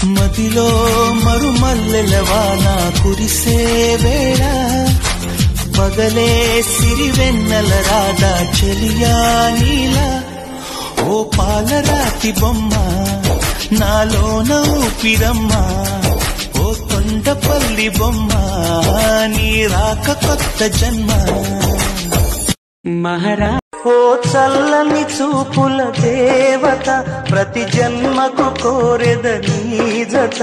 మదిలో మరుమల్లెల వాన కురిసే వేళ పగలే సిరివెన్నెల రాధా చెలియా నీలా ఓ పాలరాతి బొమ్మ నాలోన ఊపిరమ్మ ఓ కొండపల్లి బొమ్మ నీ రాక కొత్త జన్మ మహారా ఓ చల్లని చూపుల దేవత ప్రతి జన్మకు కోరెద నీజత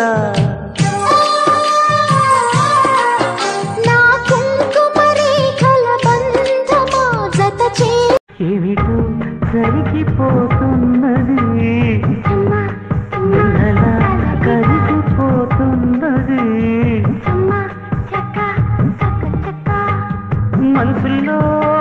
నా కుంకుమ రేఖల బంధమా జత చే ఏమిటో కరిగిపోతున్నది అమ్మా, నెల కరిగిపోతున్నది అమ్మా, చక్క, చక్క, చక్క. మనసుల్లో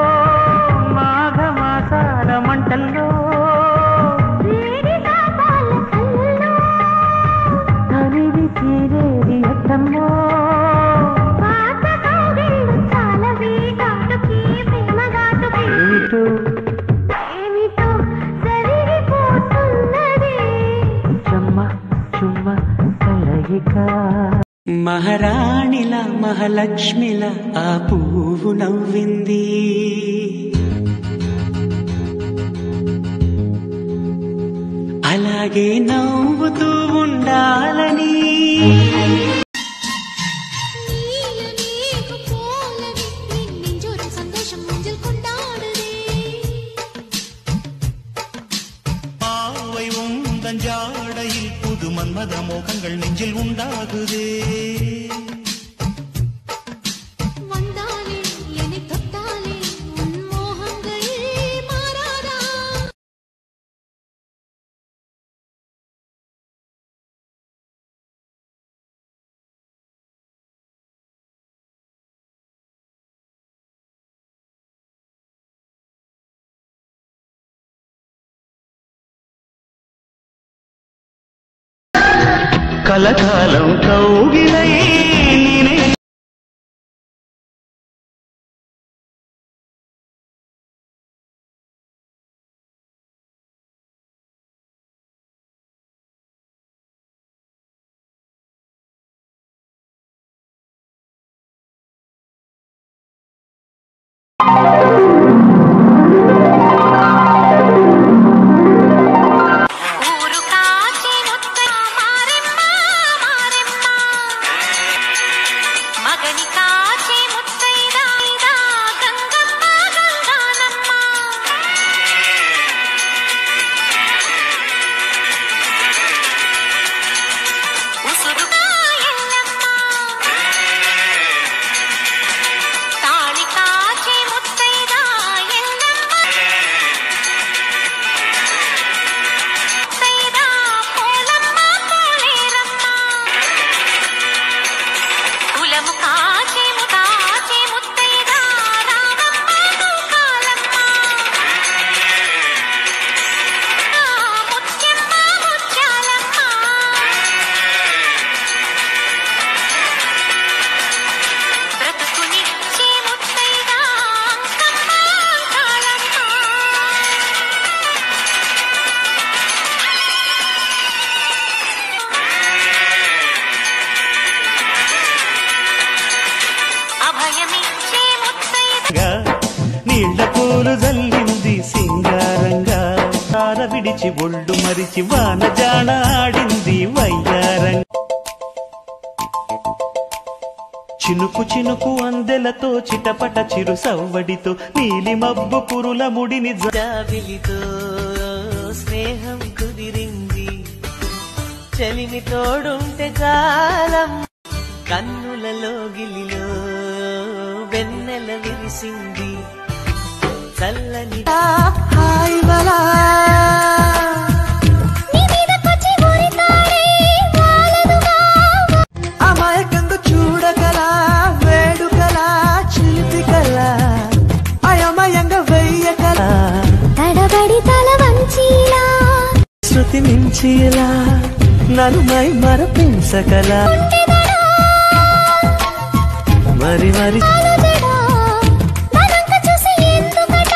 మాఘమాసాల మంటల్లో వేడిగా పాల కళ్ళలో తనివి తీరేది ఎట్టమ్మో పాత కౌగిళ్ళు చాలవి ఘాటుకి, ప్రేమ ఘాటుకి. ఏమిటో ఏమిటో జరిగిపోతున్నది చెమ్మ చుమ్మ కలయిక మహారాణిల మహాలక్ష్మిల ఆ పువ్వు నవ్వింది అలాగే నవ్వుతూ ఉండాలని நீல மேக போலவே என் நெஞ்சோரம் சந்தோஷம் ஊஞ்சல் கொண்டாடுதே பாவை உந்தன் ஜாடையில் புது மன்மத மோகங்கள் நெஞ்சில் உண்டாகுதே வந்தாலே என்னை தொட்டாலே உன் மோகங்கள் மாறாதா కలకాలం కౌగిలై నేనే ఊరు కాచి ముత్త మారెమ్మ మారెమ్మ మగని కాచి ముత్తైదా ఇదా గంగమ్మ గంగానమ్మ ఉసురుగా ఎల్లమ్మ తాళి కాచి ముత్తైదా ఎల్లమ్మ సైదా పోలమ్మ పోలేరమ్మ కులము కాచి ముతాచి ముత్తైదా రామమ్మ నూకాలమ్మ ముత్యమ్మ ముత్యాలమ్మ బ్రతుకునిచ్చి ముత్తైదా అంకమ్మ అంకాళమ్మ అభయమిచ్చే ముత్తైదా నీళ్ల పూలు జల్లింది సింగారంగా తార విడిచి ఒళ్ళు మరిచి వాన జాడ ఆడింది వయ్యారంగా చినుకు చినుకు అందెలతో చిటపట చిరు సవ్వడితో నీలి మబ్బు కురుల ముడిని జాబిలితో స్నేహం కుదిరింది చలిమి తోడుంటే కాలం కన్నులలో గిలిలో వెన్నెల విరిసింది చల్లని హాయ్ వలా నీ మీదకొచ్చి ఊరితాడే వాలనుగా అమాయకంగా చూడగల వేడుకల చిలిపికల అయమయంగా వెయ్యకల తడబడి తల వంచిలా శృతి మించిలా నన్ను మై మరపించగల మరి మరి జడా మనంక చూసి ఎందుకట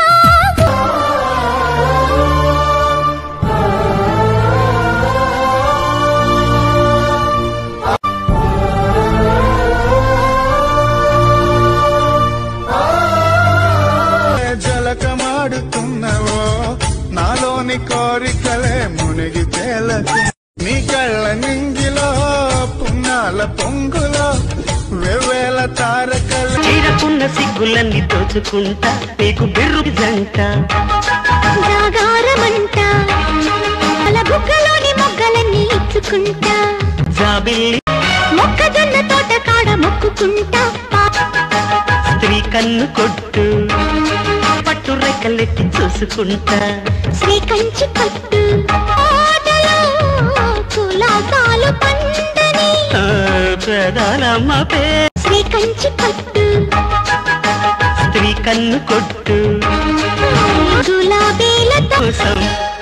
తెల్ల నింగిలో పున్నాల పొంగులో వెవ్వేల తారకలు చీరకున్న సిగ్గులన్నీ దోచుకుంటా నీకు బిర్రు జంట జాగారమంట అల బుగ్గలోని మొగ్గలన్నీ ఇచ్చుకుంటా జాబిల్లి మొక్కజొన్న తోట కాడ మొక్కుకుంటా స్త్రీ కన్ను కొట్టు పట్టు రెక్కలెట్టి చూసుకుంటా శ్రీ కంచి పట్టు ఆటలో కులాసాలు పండని ఆ, ప్రధానమ్మ పే శ్రీ కంచి పట్టు స్త్రీ కన్ను కొట్టు గులాబీలతో కోసం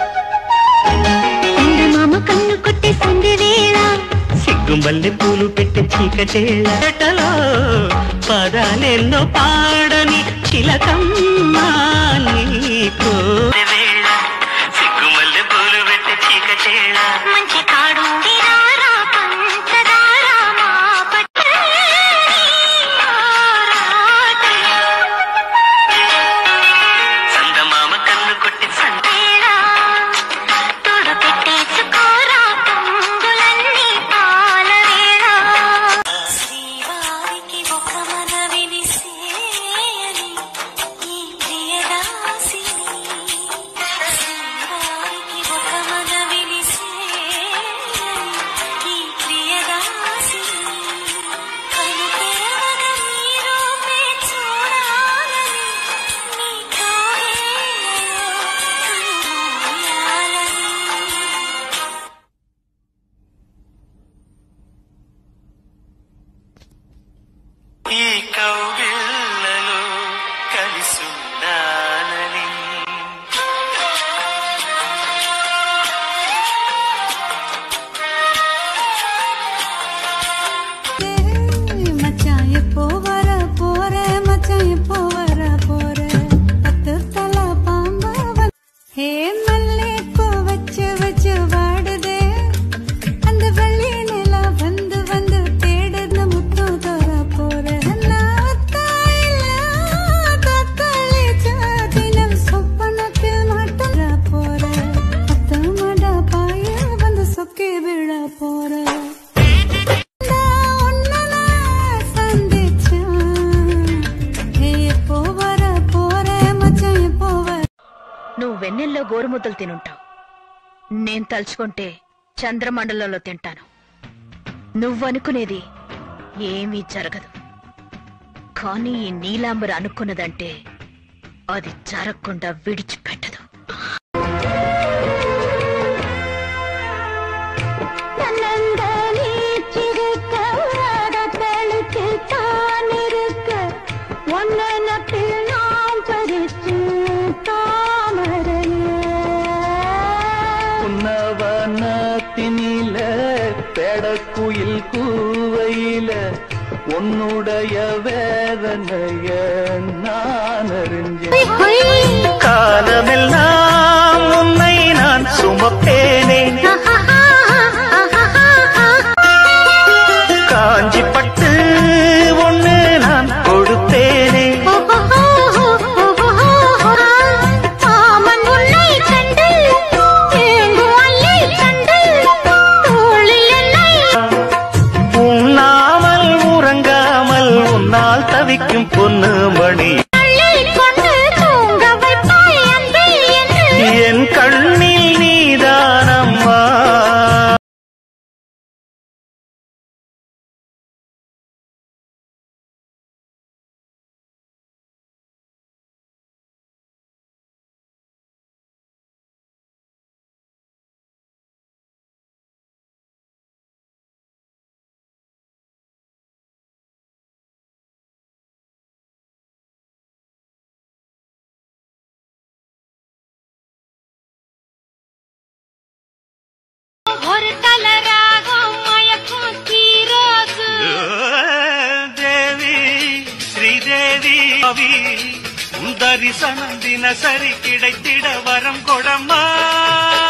మామ కన్ను కొట్టే సంధి వేళ సిగ్గు మల్లె పూలు పెట్టే చీకటేటలో పదాలెన్నో పాడని చిలకమ్మా నీకు వేళ సిగ్గు మల్లె పూలు పెట్టే చీకటేళ మంచి కాడుంది రారా పంచదారా మా చందమామ కన్ను కొట్టి సంత తోడు పెట్టేసుకోరా పొంగులన్నీ పాల వేళ శ్రీవారికి ఒక మనవిని సేయని ఈ ప్రియదాసిని శ్రీవారికి ఒక మనవిని సేయని ఈ ప్రియదాసిని కను తెరవగా నీ రూపే చూడాలని నీ కోహేలలో కనుమూయాలని ఈ కౌగిళ్ళలో కలిసుండాలని மச்சான் எப்போ வர போற மச்சான் எப்போ வர போற பத்து தல பாம்பா வந்து ஹே மல்லிப்பூ வச்சு வச்சு வாடுதே அந்த வெள்ளி நிலா வந்து வந்து தேடுது முத்து தர போற நான் தாயில தத்தளிச்ச தினம் சொப்பனத்தில் மட்டும் வர போற பத்து மட பாய வந்து சொக்கி விழ போற నువ్వు వెన్నెల్లో గోరుముద్దలు తినుంటావు నేను తలుచుకుంటే చంద్రమండలంలో తింటాను నువ్వనుకునేది ఏమీ జరగదు కానీ ఈ నీలాంబర్ అనుకున్నదంటే అది జరగకుండా విడిచిపెట్టదు தன்னந்தனி சிறுக்க அடத்தழுக்கு தானிருக்க ஒன்னனப்பில் நாம் பறிச்சு தாமரையே உன்னவனத்தினில பெடக்குயில் கூவையில உன்னுடைய வேதனைய நான் அறிஞ்சேன் காலமெல்லாம் உன்னை நான் சுமப்பேனே காஞ்சி பட்டு ஒண்ணு நான் கொடுத்தேனே ஆமன் உன்னை கண்டு ஏங்கும் அல்லை கண்டு தோளில் என்னை உண்ணாமல் உறங்காமல் உன்னால் தவிக்கும் பொண்ணு மணி அள்ளிக் கொண்டு தூங்க வைப்பாய் அன்பே என்று என் கண்ணில் நீதானம்மா ஒரு தலராகம் மயக்கும் தீரோசு దేవి శ్రీదేవి அவி உன் தரிசனம் தினசரி கிடைத்திட வரம் கொடம்மா